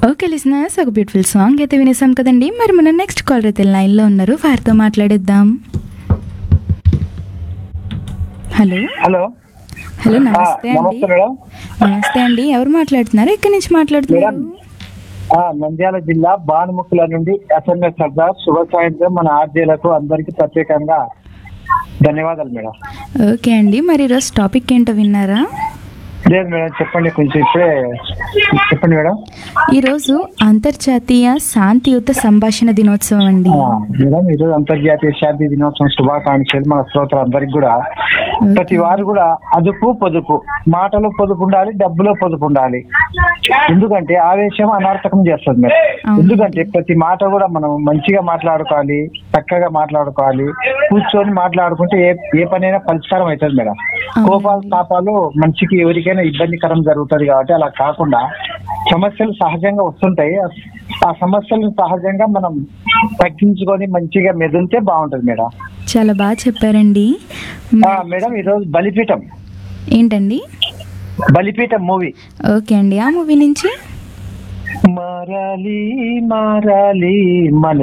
Okay listeners ఒక beautiful song అయితే వినేసాం కదండి మరి మన నెక్స్ట్ కాలర్ అయితే లైన్లో ఉన్నారు వారితో మాట్లాడేద్దాం హలో హలో హలో ఆ, నమస్తే నమస్తే అండి మేడం నమస్తే అండి ఎవరు మాట్లాడుతున్నారు ఎక్కడి నుంచి మాట్లాడుతున్నారు మేడం. ఆ, నంద్యాల జిల్లా బానుముక్కుల నుండి ఎస్ఎంఎస్ సర్దార్ శుభ సాయంత్రం మన ఆర్జీలకు అందరికి ప్రత్యేకంగా ధన్యవాదాలు మేడం ఓకే అండి మరి ఈరోజు టాపిక్ ఏంటో విన్నారా లేదు మేడం చెప్పండి కొంచెం ఇప్పుడే చెప్పండి మేడం ఈరోజు అంతర్జాతీయ శాంతియుత సంభాషణ దినోత్సవం అండి ఆ, మేడం ఈరోజు అంతర్జాతీయ శాంతి దినోత్సవం శుభాకాంక్షలు మన శ్రోతలందరికీ కూడా ప్రతి వారు కూడా అదుపు పొదుపు మాటలో పొదుపు ఉండాలి డబ్బులో పొదుపు ఉండాలి ఎందుకంటే ఆవేశం అనర్థకం చేస్తుంది మేడం అవును. ఎందుకంటే ప్రతి మాట కూడా మనం మంచిగా మాట్లాడుకోవాలి చక్కగా మాట్లాడుకోవాలి కూర్చొని మాట్లాడుకుంటే ఏ ఏ పనైనా పరిష్కారం అవుతుంది మేడం అవును. కోపాలు తాపాలు మనిషికి ఎవరికైనా ఇబ్బందికరం జరుగుతుంది కాబట్టి అలా కాకుండా సమస్యలు సహజంగా వస్తుంటాయి ఆ- ఆ సమస్యలను సహజంగా మనం తగ్గించుకొని మంచిగా మెదిలితే బాగుంటది మేడం చాలా బాగా చెప్పారండి ఆ, మేడం ఈరోజు బలిపీఠం ఏంటండి బలిపీఠం మూవీ ఓకే అండి ఆ మూవీ నుంచి మారాలి మారాలి మన